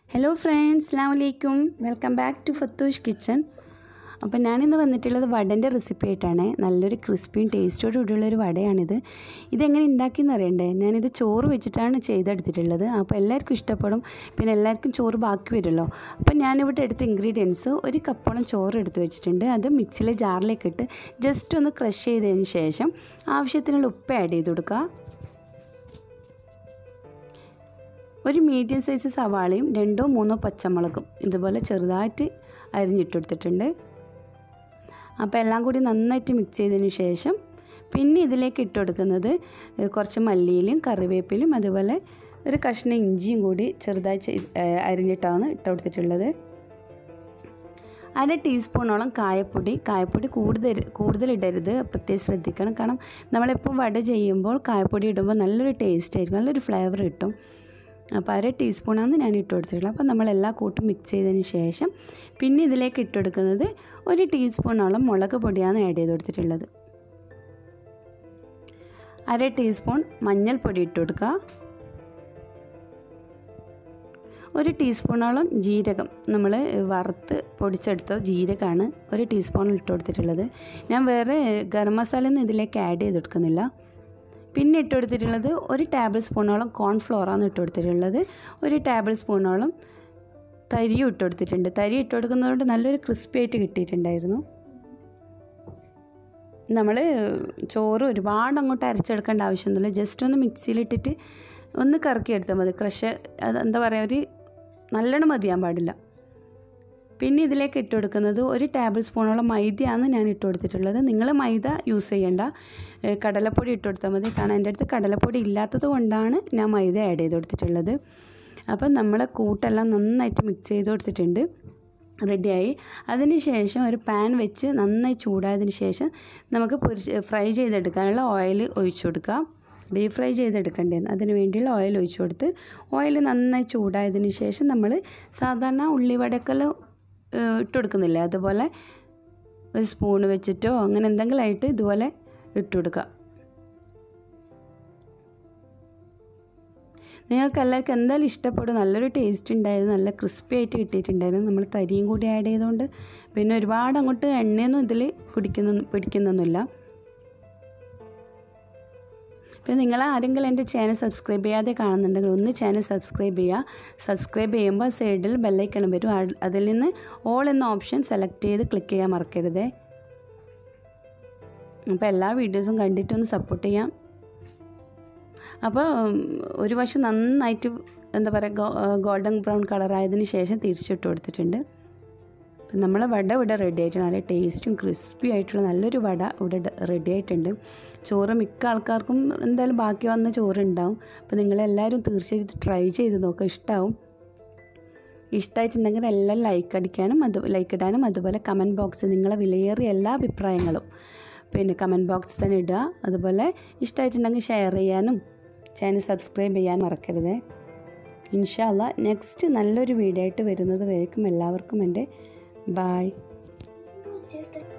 hello friends അസ്സാം വലൈക്കും welcome back to ഫത്തൂഷ് കിച്ചൺ അപ്പോൾ ഞാനിന്ന് വന്നിട്ടുള്ളത് വടൻ്റെ റെസിപ്പി ആയിട്ടാണ് നല്ലൊരു ക്രിസ്പിയും ടേസ്റ്റോട് കൂടിയുള്ളൊരു വടയാണിത് ഇതെങ്ങനെ ഉണ്ടാക്കിയെന്ന് അറിയണ്ടേ ഞാനിത് ചോറ് വെച്ചിട്ടാണ് ചെയ്തെടുത്തിട്ടുള്ളത് അപ്പോൾ എല്ലാവർക്കും ഇഷ്ടപ്പെടും പിന്നെ എല്ലാവർക്കും ചോറ് ബാക്കി വരുമല്ലോ അപ്പോൾ ഞാനിവിടെ എടുത്ത ഇൻഗ്രീഡിയൻസ് ഒരു കപ്പോളം ചോറ് എടുത്ത് വെച്ചിട്ടുണ്ട് അത് മിക്സിയിലെ ജാറിലേക്ക് ഇട്ട് ജസ്റ്റ് ഒന്ന് ക്രഷ് ചെയ്തതിന് ശേഷം ആവശ്യത്തിനുള്ള ഉപ്പ് ആഡ് ചെയ്ത് കൊടുക്കുക ഒരു മീഡിയം സൈസ് സവാളയും രണ്ടോ മൂന്നോ പച്ചമുളകും ഇതുപോലെ ചെറുതായിട്ട് അരിഞ്ഞിട്ടെടുത്തിട്ടുണ്ട് അപ്പോൾ എല്ലാം കൂടി നന്നായിട്ട് മിക്സ് ചെയ്തതിന് ശേഷം പിന്നെ ഇതിലേക്ക് ഇട്ട് കൊടുക്കുന്നത് കുറച്ച് മല്ലിയിലും കറിവേപ്പിലും അതുപോലെ ഒരു കഷ്ണം ഇഞ്ചിയും കൂടി ചെറുതായി അരിഞ്ഞിട്ടാണ് ഇട്ട് കൊടുത്തിട്ടുള്ളത് അര ടീസ്പൂണോളം കായപ്പൊടി കായപ്പൊടി കൂടുതൽ കൂടുതൽ ഇടരുത് പ്രത്യേകം ശ്രദ്ധിക്കണം കാരണം നമ്മളെപ്പോൾ വട ചെയ്യുമ്പോൾ കായപ്പൊടി ഇടുമ്പോൾ നല്ലൊരു ടേസ്റ്റ് ആയിരിക്കും നല്ലൊരു ഫ്ലേവർ കിട്ടും അപ്പോൾ അര ടീസ്പൂണാണ് ഞാൻ ഇട്ട് കൊടുത്തിട്ടുള്ളത് അപ്പോൾ നമ്മളെല്ലാ കൂട്ടും മിക്സ് ചെയ്തതിന് ശേഷം പിന്നെ ഇതിലേക്ക് ഇട്ട് കൊടുക്കുന്നത് ഒരു ടീസ്പൂണോളം മുളക് പൊടിയാണ് ആഡ് ചെയ്ത് കൊടുത്തിട്ടുള്ളത് അര ടീസ്പൂൺ മഞ്ഞൾപ്പൊടി ഇട്ട് കൊടുക്കുക ഒരു ടീസ്പൂണോളം ജീരകം നമ്മൾ വറുത്ത് പൊടിച്ചെടുത്ത ജീരകമാണ് ഒരു ടീസ്പൂണിൽ ഇട്ട് കൊടുത്തിട്ടുള്ളത് ഞാൻ വേറെ ഗരം മസാലയൊന്നും ഇതിലേക്ക് ആഡ് ചെയ്ത് കൊടുക്കുന്നില്ല പിന്നെ ഇട്ട് കൊടുത്തിട്ടുള്ളത് ഒരു ടേബിൾ സ്പൂണോളം കോൺഫ്ലോറാണ് ഇട്ട് കൊടുത്തിട്ടുള്ളത് ഒരു ടേബിൾ സ്പൂണോളം തരിയും ഇട്ട് കൊടുത്തിട്ടുണ്ട് തരി ഇട്ട് കൊടുക്കുന്നതുകൊണ്ട് നല്ലൊരു ക്രിസ്പി ആയിട്ട് കിട്ടിയിട്ടുണ്ടായിരുന്നു നമ്മൾ ചോറ് ഒരുപാട് അങ്ങോട്ട് അരച്ചെടുക്കേണ്ട ആവശ്യമൊന്നുമില്ല ജസ്റ്റ് ഒന്ന് മിക്സിയിലിട്ടിട്ട് ഒന്ന് കറക്കി എടുത്താൽ മതി ക്രഷ് അത് എന്താ പറയുക ഒരു നല്ലോണം മതിയാൻ പാടില്ല പിന്നെ ഇതിലേക്ക് ഇട്ട് കൊടുക്കുന്നത് ഒരു ടേബിൾ സ്പൂണോളം മൈദയാണ് ഞാൻ ഇട്ട് കൊടുത്തിട്ടുള്ളത് നിങ്ങൾ മൈദ യൂസ് ചെയ്യേണ്ട കടലപ്പൊടി ഇട്ട് കൊടുത്താൽ മതി കാരണം എൻ്റെ അടുത്ത് കടലപ്പൊടി ഇല്ലാത്തത് കൊണ്ടാണ് ഞാൻ മൈദ ആഡ് ചെയ്ത് കൊടുത്തിട്ടുള്ളത് അപ്പം നമ്മൾ കൂട്ടെല്ലാം നന്നായിട്ട് മിക്സ് ചെയ്ത് കൊടുത്തിട്ടുണ്ട് റെഡിയായി അതിന് ശേഷം ഒരു പാൻ വെച്ച് നന്നായി ചൂടായതിന് ശേഷം നമുക്ക് പൊരിച്ച് ഫ്രൈ ചെയ്തെടുക്കാനുള്ള ഓയിൽ ഒഴിച്ചു കൊടുക്കാം ഡീപ് ഫ്രൈ ചെയ്തെടുക്കേണ്ടതെന്ന് അതിന് വേണ്ടിയുള്ള ഓയിൽ ഒഴിച്ചു കൊടുത്ത് ഓയിൽ നന്നായി ചൂടായതിന് ശേഷം നമ്മൾ സാധാരണ ഉള്ളിവടക്കെല്ലാം ഇട്ട് കൊടുക്കുന്നില്ലേ അതുപോലെ ഒരു സ്പൂൺ വെച്ചിട്ടോ അങ്ങനെ എന്തെങ്കിലും ആയിട്ട് ഇതുപോലെ ഇട്ട് കൊടുക്കുക നിങ്ങൾക്ക് എല്ലാവർക്കും എന്തായാലും ഇഷ്ടപ്പെടും നല്ലൊരു ടേസ്റ്റ് ഉണ്ടായിരുന്നു നല്ല ക്രിസ്പി ആയിട്ട് കിട്ടിയിട്ടുണ്ടായിരുന്നു നമ്മൾ തരിയും കൂടി ആഡ് ചെയ്തുകൊണ്ട് പിന്നെ ഒരുപാട് അങ്ങോട്ട് എണ്ണയൊന്നും ഇതിൽ കുടിക്കുന്ന പിടിക്കുന്നൊന്നുമില്ല പിന്നെ നിങ്ങൾ ആരെങ്കിലും എൻ്റെ ചാനൽ സബ്സ്ക്രൈബ് ചെയ്യാതെ കാണുന്നുണ്ടെങ്കിൽ ഒന്ന് ചാനൽ സബ്സ്ക്രൈബ് ചെയ്യുക സബ്സ്ക്രൈബ് ചെയ്യുമ്പോൾ സൈഡിൽ ബെല്ലൈക്കൺ വരും അതിൽ നിന്ന് ഓൾ എന്ന ഓപ്ഷൻ സെലക്ട് ചെയ്ത് ക്ലിക്ക് ചെയ്യാൻ മറക്കരുതേ അപ്പോൾ എല്ലാ വീഡിയോസും കണ്ടിട്ടൊന്ന് സപ്പോർട്ട് ചെയ്യാം അപ്പോൾ ഒരു വശം നന്നായിട്ട് എന്താ പറയുക ഗോൾഡൻ ബ്രൗൺ കളറായതിന് ശേഷം തിരിച്ചിട്ട് കൊടുത്തിട്ടുണ്ട് അപ്പം നമ്മളെ വട ഇവിടെ റെഡി ആയിട്ടുണ്ട് നല്ല ടേസ്റ്റും ക്രിസ്പി ആയിട്ടുള്ള നല്ലൊരു വട ഇവിടെ റെഡി ആയിട്ടുണ്ട് ചോറ് മിക്ക ആൾക്കാർക്കും എന്തായാലും ബാക്കി വന്ന ചോറ് ഉണ്ടാവും അപ്പോൾ നിങ്ങളെല്ലാവരും തീർച്ചയായിട്ടും ട്രൈ ചെയ്ത് നോക്കുക ഇഷ്ടമാവും ഇഷ്ടമായിട്ടുണ്ടെങ്കിൽ എല്ലാം ലൈക്ക് അടിക്കാനും അത് ലൈക്ക് ഇടാനും അതുപോലെ കമൻറ്റ് ബോക്സ് നിങ്ങളെ വിലയേറിയ എല്ലാ അഭിപ്രായങ്ങളും പിന്നെ കമൻറ്റ് ബോക്സിൽ തന്നെ ഇടുക അതുപോലെ ഇഷ്ടമായിട്ടുണ്ടെങ്കിൽ ഷെയർ ചെയ്യാനും ചാനൽ സബ്സ്ക്രൈബ് ചെയ്യാൻ മറക്കരുത് ഇൻഷാല്ല നെക്സ്റ്റ് നല്ലൊരു വീഡിയോ ആയിട്ട് വരുന്നത് വരേക്കും എല്ലാവർക്കും എൻ്റെ ബായ്